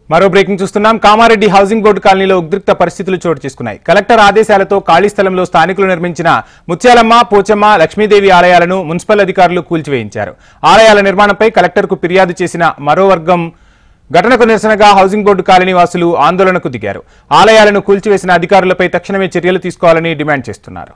మరో బ్రేకింగ్ చూస్తున్నాం Kamareddy housing board కాలనీలో ఉద్రిక్త పరిస్థితులు చోటు చేసుకున్నాయి కలెక్టర్ ఆదేశాలతో ఖాళీ స్థలంలో స్థానికులు నిర్మించిన ముత్యాలమ్మ పోచమ్మ లక్ష్మీదేవి ఆలయాలను మున్సిపల్ అధికారులు కూల్చివేయించారు ఆలయాల నిర్మాణంపై కలెక్టర్కు ఫిర్యాదు చేసిన మరో వర్గం ఘటనకు నిరసనగా హౌసింగ్ బోర్డు కాలనీ వాసులు ఆందోళనకు దిగారు ఆలయాలను కూల్చివేసిన అధికారులపై తక్షణమే చర్యలు తీసుకోవాలని డిమాండ్ చేస్తున్నారు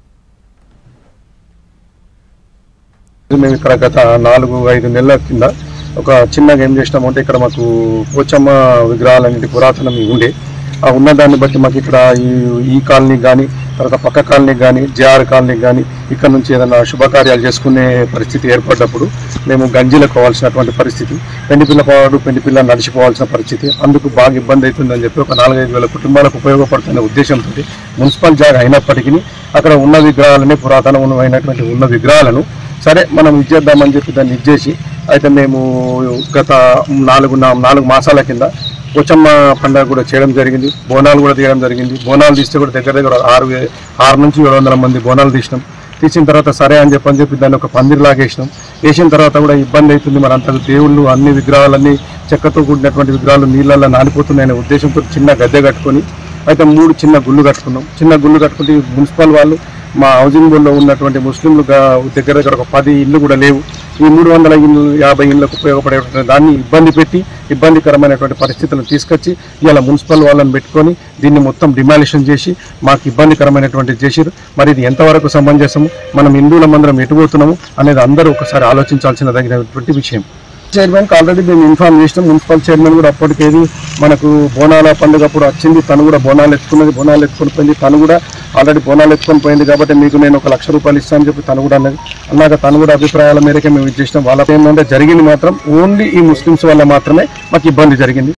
మేము ఇక్కడ గత నాలుగు ఐదు నెలల కింద ఒక చిన్నగా ఏం చేసినామంటే ఇక్కడ మాకు పోచమ్మ విగ్రహాలు అనేది పురాతనం ఉండే ఆ ఉన్నదాన్ని బట్టి మాకు ఇక్కడ ఈ ఈ కాలనీ కానీ తర్వాత పక్క కాలనీ కానీ జేఆర్ కాలనీ కానీ ఇక్కడ నుంచి ఏదైనా శుభకార్యాలు చేసుకునే పరిస్థితి ఏర్పడ్డప్పుడు మేము గంజీలకు పోవాల్సినటువంటి పరిస్థితి పెండిపిల్ల పోవాడు పెండిపిల్ల నడిచిపోవాల్సిన పరిస్థితి అందుకు బాగా ఇబ్బంది అవుతుందని చెప్పి ఒక నాలుగైదు వేల కుటుంబాలకు ఉపయోగపడుతున్న ఉద్దేశంతో మున్సిపల్ జాగా అయినప్పటికీ అక్కడ ఉన్న విగ్రహాలనే పురాతనమైనటువంటి ఉన్న విగ్రహాలను సరే మనం ఇచ్చేద్దామని చెప్పి దాన్ని ఇచ్చేసి అయితే మేము గత నాలుగు నా- నాలుగు మాసాల కింద పోచమ్మ పండుగ కూడా చేయడం జరిగింది బోనాలు కూడా తీయడం జరిగింది బోనాలు తీస్తే కూడా దగ్గర దగ్గర ఆరు వే- ఆరు నుంచి ఏడు వందల మంది బోనాలు తీసినాం తీసిన తర్వాత సరే అని చెప్పని చెప్పి దాన్ని ఒక పందిరి లాగేసినాం వేసిన తర్వాత కూడా ఇబ్బంది అవుతుంది మరి అంత దేవుళ్ళు అన్ని విగ్రహాలన్నీ చెక్కతో కూడినటువంటి విగ్రహాలు నీళ్ళల్లో నానిపోతున్నాయనే ఉద్దేశంతో చిన్న గద్దె కట్టుకొని అయితే మూడు చిన్న గుళ్ళు కట్టుకున్నాం చిన్న గుళ్ళు కట్టుకుంటే ఈ మున్సిపల్ వాళ్ళు మా హౌసింగ్ బోర్డులో ఉన్నటువంటి ముస్లింలు గా- దగ్గర దగ్గర ఒక పది ఇళ్ళు కూడా లేవు ఈ మూడు వందల ఇళ్ళు యాభై ఇళ్ళకు ఉపయోగపడేటువంటి దాన్ని ఇబ్బంది పెట్టి ఇబ్బందికరమైనటువంటి పరిస్థితులను తీసుకొచ్చి ఇలా మున్సిపల్ వాళ్ళని పెట్టుకొని దీన్ని మొత్తం డిమాలిషన్ చేసి మాకు ఇబ్బందికరమైనటువంటి చేసిరు మరి ఇది ఎంతవరకు సమంజసము మనం హిందువుల మందరం ఎటుపోతున్నాము అనేది అందరూ ఒకసారి ఆలోచించాల్సిన తగినటువంటి విషయం చైర్మన్ కి ఆల్రెడీ మేము ఇన్ఫార్మ్ చేసినాం మున్సిపల్ చైర్మన్ కూడా అప్పటికేది మనకు బోనాల పండుగ అప్పుడు వచ్చింది తను కూడా బోనాలు ఎత్తుకున్నది బోనాలు ఎత్తుకొని పోయింది తను కూడా ఆల్రెడీ బోనాలు ఎత్తుకొని పోయింది కాబట్టి మీకు నేను ఒక లక్ష రూపాయలు ఇస్తానని చెప్పి తను కూడా అన్నది అన్నాక తను కూడా అభిప్రాయాల మేరకే మేము ఇది చేసినాం వాళ్ళ ఏంటంటే జరిగింది మాత్రం ఓన్లీ ఈ ముస్లిమ్స్ వల్ల మాత్రమే మాకు ఇబ్బంది జరిగింది